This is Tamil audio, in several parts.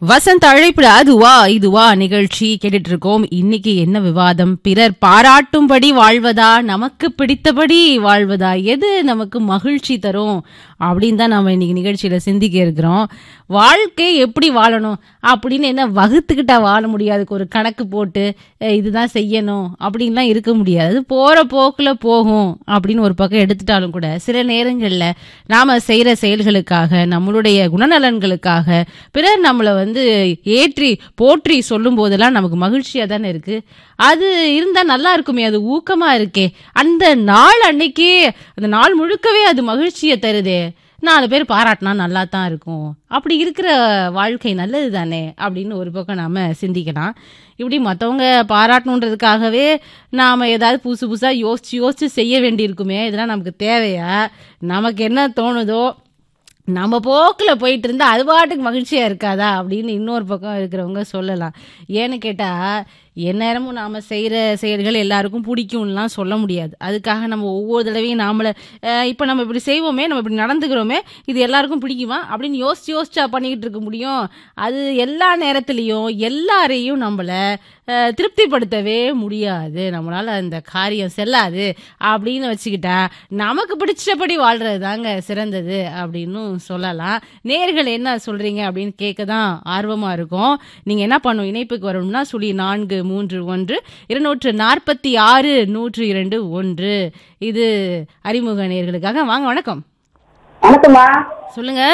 வசந்த் அழைப்புல அதுவா இதுவா நிகழ்ச்சி கேட்டுட்டு இருக்கோம் இன்னைக்கு என்ன விவாதம் பிறர் பாராட்டும்படி வாழ்வதா நமக்கு பிடித்தபடி வாழ்வதா எது நமக்கு மகிழ்ச்சி தரும் அப்படின்னு தான் நம்ம இன்னைக்கு நிகழ்ச்சியில சிந்திக்க இருக்கிறோம் வாழ்க்கை எப்படி வாழணும் அப்படின்னு என்ன வகுத்துக்கிட்டா வாழ முடியாது ஒரு கணக்கு போட்டு அஹ், இதுதான் செய்யணும் அப்படின்லாம் இருக்க முடியாது போற போக்குல போகும் அப்படின்னு ஒரு பக்கம் எடுத்துட்டாலும் கூட சில நேரங்கள்ல நாம செய்யற செயல்களுக்காக நம்மளுடைய குணநலன்களுக்காக பிறர் நம்மளை வந்து ஏற்றி போற்றி சொல்லும் போதெல்லாம் நமக்கு மகிழ்ச்சியா தானே இருக்கு அது இருந்தா நல்லா இருக்குமே அது ஊக்கமா இருக்கே அந்த நாள் அன்னைக்கே அந்த நாள் முழுக்கவே அது மகிழ்ச்சியை தருதே நாலு பேர் பாராட்டினா நல்லா தான் இருக்கும் அப்படி இருக்கிற வாழ்க்கை நல்லது தானே அப்படின்னு ஒரு பக்கம் நாம சிந்திக்கலாம் இப்படி மற்றவங்க பாராட்டணுன்றதுக்காகவே நாம் ஏதாவது புதுசு புதுசாக யோசிச்சு யோசிச்சு செய்ய வேண்டியிருக்குமே இதெல்லாம் நமக்கு தேவையா நமக்கு என்ன தோணுதோ நம்ம போக்கில் போயிட்டு இருந்தா அது பாட்டுக்கு மகிழ்ச்சியாக இருக்காதா அப்படின்னு இன்னொரு பக்கம் இருக்கிறவங்க சொல்லலாம் ஏன்னு கேட்டால் எந்நேரமும் நாம் செய்கிற செயல்கள் எல்லாருக்கும் பிடிக்கும்லாம் சொல்ல முடியாது அதுக்காக நம்ம ஒவ்வொரு தடவையும் நாமளை இப்போ நம்ம இப்படி செய்வோமே நம்ம இப்படி நடந்துக்கிறோமே இது எல்லாருக்கும் பிடிக்குமா அப்படின்னு யோசிச்சு யோசிச்சா பண்ணிக்கிட்டு இருக்க முடியும் அது எல்லா நேரத்துலையும் எல்லாரையும் நம்மளை அஹ், திருப்திப்படுத்தவே முடியாது நம்மளால அந்த காரியம் செல்லாது அப்படின்னு வச்சுக்கிட்டா நமக்கு பிடிச்சபடி வாழ்றது தாங்க சிறந்தது அப்படின்னு சொல்லலாம் நேர்கள் என்ன சொல்றீங்க அப்படின்னு கேட்க தான் ஆர்வமா இருக்கும் நீங்க என்ன பண்ணும் இணைப்புக்கு வரணும்னா சுழி நான்கு மூன்று ஒன்று இருநூற்று நாற்பத்தி ஆறு நூற்று இரண்டு ஒன்று இது அறிமுக நேர்களுக்காக வாங்க வணக்கம் வணக்கம்மா சொல்லுங்க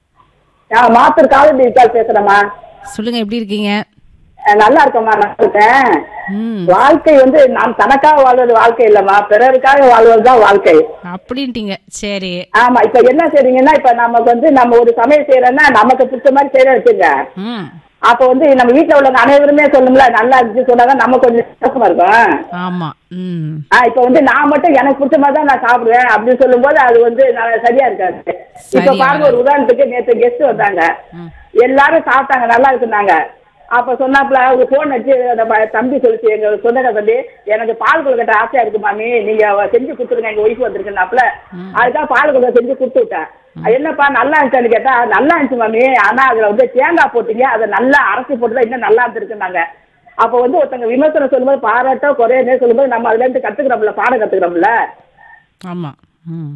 நான் மாத்தூர் காலேஜ் இருக்கால் பேசுறேம்மா சொல்லுங்க எப்படி இருக்கீங்க அஹ் நல்லா இருக்கேம்மா நல்லா இருக்கேன் ம் வாழ்க்கை வந்து நான் தனக்காக வாழ்வது வாழ்க்கை இல்லம்மா பிறருக்காக வாழ்வது தான் வாழ்க்கை அப்படின்ட்டீங்க சரி ஆமா இப்ப என்ன செய்றீங்கன்னா இப்ப நமக்கு வந்து நம்ம ஒரு சமையல் செய்யறோம்னா நமக்கு பிடிச்ச மாதிரி செய்யறோம் வச்சுங்க ம் அப்ப வந்து நம்ம வீட்டுல உள்ளவங்க அனைவருமே சொல்லுங்களா நல்லா இருந்துச்சு சொன்னாதான் நம்ம கொஞ்சம் சந்தோஷமா இருக்கும் ஆமா ம் ஆஹ் இப்ப வந்து நான் மட்டும் எனக்கு பிடிச்ச மாதிரி தான் நான் சாப்பிடுவேன் அப்படின்னு சொல்லும்போது அது வந்து நான் சரியா இருக்காது இப்ப சரியா பாருங்க ஒரு உதாரணத்துக்கு நேத்து கெஸ்ட் வந்தாங்க ம். எல்லாரும் சாப்பிட்டாங்க நல்லா இருக்குனாங்க அப்ப சொன்னாப்புல ஒரு போன் வச்சு அந்த ப- தம்பி சொல்லிச்சு எங்க சொந்தக்க தம்பி எனக்கு பால் கொழுக்கட்டை ஆசையா இருக்கு மாமி நீங்க அவ செஞ்சு கொடுத்துருங்க எங்க ஒய்ஃப் வந்திருக்குனாப்புல அதுதான் பால் கொழுக்கட்டை செஞ்சு கொடுத்து விட்டேன் அது என்னப்பா நல்லா இருந்துச்சான்னு கேட்டா நல்லா இருந்துச்சு மாமி ஆனா அதுல வந்து தேங்காய் போட்டீங்க அதை நல்லா அரைச்சி போட்டுதான் இன்னும் நல்லா இருந்திருக்குனாங்க அப்ப வந்து ஒருத்தங்க விமர்சனம் சொல்லும்போது பாராட்டோ குறையனே சொல்லும்போது நம்ம அதுல இருந்து கத்துக்கிறோம்ல பாடம் கத்துக்கிறோம்ல ஆமா ம்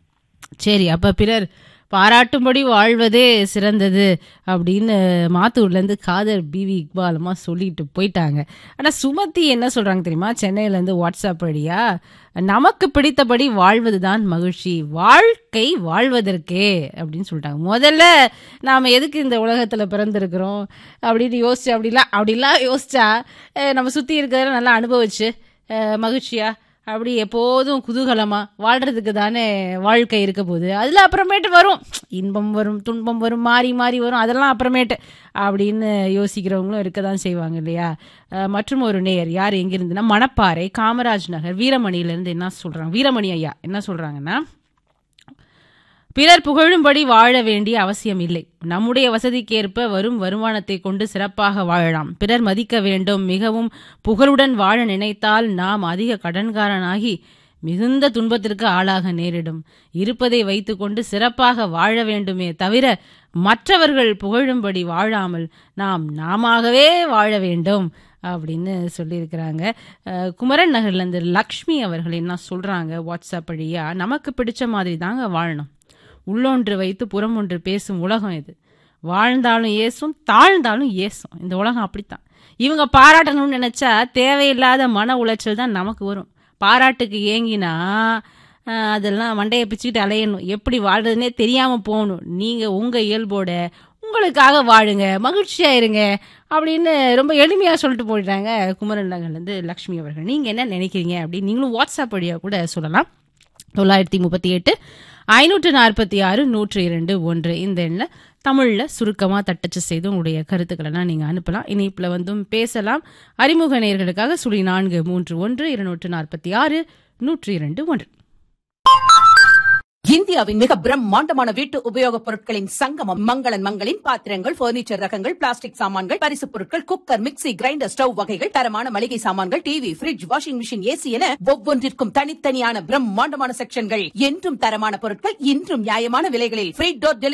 சரி அப்ப பிறர் பாராட்டும்படி வாழ்வதே சிறந்தது அப்படின்னு மாத்தூர்லேருந்து காதர் பிவி இக்பாலமா சொல்லிட்டு போயிட்டாங்க ஆனால் சுமதி என்ன சொல்றாங்க தெரியுமா சென்னையிலேருந்து வாட்ஸ்அப் வழியா நமக்கு பிடித்தபடி வாழ்வது தான் மகிழ்ச்சி வாழ்க்கை வாழ்வதற்கே அப்படின்னு சொல்லிட்டாங்க முதல்ல நாம் எதுக்கு இந்த உலகத்தில் பிறந்திருக்கிறோம் அப்படின்னு யோசிச்சு அப்படிலாம் அப்படிலாம் யோசிச்சா அஹ், நம்ம சுற்றி இருக்கிறத நல்லா அனுபவிச்சு அஹ், மகிழ்ச்சியா அப்படி எப்போதும் குதூகலமா வாழ்றதுக்கு தானே வாழ்க்கை இருக்க போகுது அதில் அப்புறமேட்டு வரும் இன்பம் வரும் துன்பம் வரும் மாறி மாறி வரும் அதெல்லாம் அப்புறமேட்டு அப்படின்னு யோசிக்கிறவங்களும் இருக்க தான் செய்வாங்க இல்லையா அஹ், மற்றும் ஒரு நேயர் யார் எங்கிருந்துன்னா மணப்பாறை காமராஜ் நகர் வீரமணியிலேருந்து என்ன சொல்கிறாங்க வீரமணி ஐயா என்ன சொல்கிறாங்கன்னா பிறர் புகழும்படி வாழ வேண்டிய அவசியம் இல்லை நம்முடைய வசதிக்கேற்ப வரும் வருமானத்தை கொண்டு சிறப்பாக வாழலாம் பிறர் மதிக்க வேண்டும் மிகவும் புகழுடன் வாழ நினைத்தால் நாம் அதிக கடன்காரனாகி மிகுந்த துன்பத்திற்கு ஆளாக நேரிடும் இருப்பதை வைத்துக்கொண்டு சிறப்பாக வாழ வேண்டுமே தவிர மற்றவர்கள் புகழும்படி வாழாமல் நாம் நாமாகவே வாழ வேண்டும் அப்படின்னு சொல்லியிருக்கிறாங்க அஹ், குமரன் நகர்லேருந்து லக்ஷ்மி அவர்கள் என்ன சொல்றாங்க வாட்ஸ்அப் வழியா நமக்கு பிடிச்ச மாதிரி தாங்க வாழணும் உள்ளொன்று வைத்து புறம் ஒன்று பேசும் உலகம் இது வாழ்ந்தாலும் ஏசும் தாழ்ந்தாலும் ஏசும் இந்த உலகம் அப்படித்தான் இவங்க பாராட்டணும்னு நினைச்சா தேவையில்லாத மன உளைச்சல் தான் நமக்கு வரும் பாராட்டுக்கு ஏங்கினா ஆஹ், அதெல்லாம் மண்டையை பிச்சுக்கிட்டு அலையணும் எப்படி வாழ்றதுனே தெரியாம போகணும் நீங்க உங்க இயல்போட உங்களுக்காக வாழுங்க மகிழ்ச்சியா இருங்க அப்படின்னு ரொம்ப எளிமையா சொல்லிட்டு போயிட்டாங்க குமரன் நகர்லேருந்து லக்ஷ்மி அவர்கள் நீங்க என்ன நினைக்கிறீங்க அப்படின்னு நீங்களும் வாட்ஸ்அப் வழியா கூட சொல்லலாம் தொள்ளாயிரத்தி முப்பத்தி எட்டு ஐநூற்று நாற்பத்தி ஆறு நூற்று இரண்டு ஒன்று இந்த எண்ணில் தமிழில் சுருக்கமாக தட்டச்சு செய்து உங்களுடைய கருத்துக்களெல்லாம் நீங்கள் அனுப்பலாம் இணைப்பில் வந்தும் பேசலாம் அறிமுக நேயர்களுக்காக சுழி நான்கு மூன்று ஒன்று இருநூற்று நாற்பத்தி ஆறு நூற்று இரண்டு ஒன்று இந்தியாவின் மிக பிரம்மாண்டமான வீட்டு உபயோகப் பொருட்களின் சங்கமம் மங்களன் மங்களின் பாத்திரங்கள் பர்னிச்சர் ரகங்கள் பிளாஸ்டிக் சாமான்கள் பரிசுப் பொருட்கள் குக்கர் மிக்ஸி கிரைண்டர் ஸ்டவ் வகைகள் தரமான மளிகை சாமான்கள் TV fridge washing machine AC என ஒவ்வொன்றிற்கும் தனித்தனியான பிரம்மாண்டமான செக்ஷன்கள் என்றும் தரமான பொருட்கள் இன்றும் நியாயமான விலைகளில் ஃப்ரீ டோர்